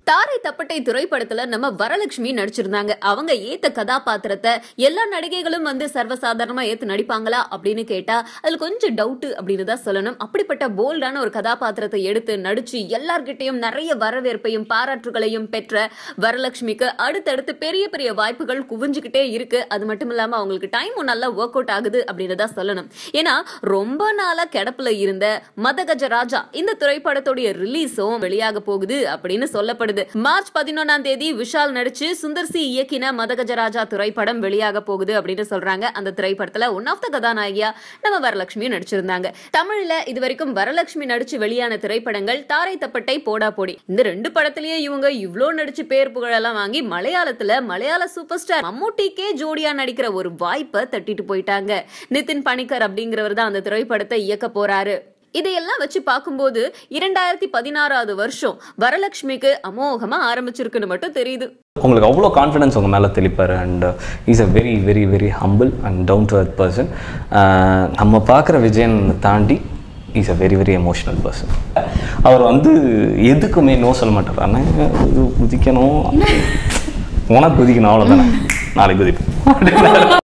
தாரை தப்பட்டை திரைப்படத்துல நம்ம வரலட்சுமி நடிச்சிருந்தாங்க அவங்க ஏத்த கதாபாத்திரத்தை எல்லா நடிகைகளும் வந்து சர்வசாதாரணமா ஏத்து நடிப்பாங்களா அப்படின்னு கேட்டா அதுல கொஞ்சம் டவுட் அப்படின்னு தான் சொல்லணும் அப்படிப்பட்ட போல்டான ஒரு கதாபாத்திரத்தை எடுத்து நடிச்சு எல்லார்கிட்டையும் நிறைய வரவேற்பையும் பாராட்டுகளையும் பெற்ற வரலட்சுமிக்கு அடுத்தடுத்து பெரிய பெரிய வாய்ப்புகள் குவிஞ்சுக்கிட்டே இருக்கு அது மட்டும் இல்லாம அவங்களுக்கு டைமும் நல்லா ஒர்க் அவுட் ஆகுது அப்படின்னு தான் சொல்லணும் ஏன்னா ரொம்ப நாளா கிடப்புல இருந்த மதகஜ ராஜா இந்த திரைப்படத்துடைய ரிலீஸும் வெளியாக போகுது அப்படின்னு சொல்லப்படுது மார்ச் பதினொன்னாம் தேதி விஷால் நடிச்சு சுந்தர் சி இயக்கின மதகஜராஜா திரைப்படம் வெளியாக போகுது அப்படின்னு சொல்றாங்க அந்த திரைப்படத்துல ஒன் ஆஃப் த கதாநாயகியா நம்ம வரலட்சுமியும் நடிச்சிருந்தாங்க தமிழ்ல இது வரைக்கும் வரலட்சுமி நடிச்சு வெளியான திரைப்படங்கள் தாரை தப்பட்டை போடா போடி இந்த ரெண்டு படத்திலேயே இவங்க இவ்ளோ நடிச்சு பேர் புகழெல்லாம் வாங்கி மலையாளத்துல மலையாள சூப்பர் ஸ்டார் மம்மூட்டிக்கே ஜோடியா நடிக்கிற ஒரு வாய்ப்பை தட்டிட்டு போயிட்டாங்க நிதின் பணிக்கர் அப்படிங்கிறவர் தான் அந்த திரைப்படத்தை இயக்க போறாரு இதையெல்லாம் வச்சு பார்க்கும்போது இரண்டாயிரத்தி பதினாறாவது வருஷம் வரலட்சுமிக்கு அமோகமா ஆரம்பிச்சிருக்குன்னு மட்டும் தெரியுது உங்களுக்கு அவ்வளோ கான்ஃபிடன்ஸ் உங்கள் மேலே தெளிப்பார் and is a very very very humble and down to earth person நம்ம பார்க்குற விஜயன் தாண்டி is a very very emotional person அவர் வந்து எதுக்குமே நோ சொல்ல மாட்டார் ஆனால் இது குதிக்கணும் உனக்கு குதிக்கணும் அவ்வளோதானே நாளைக்கு குதிப்பேன்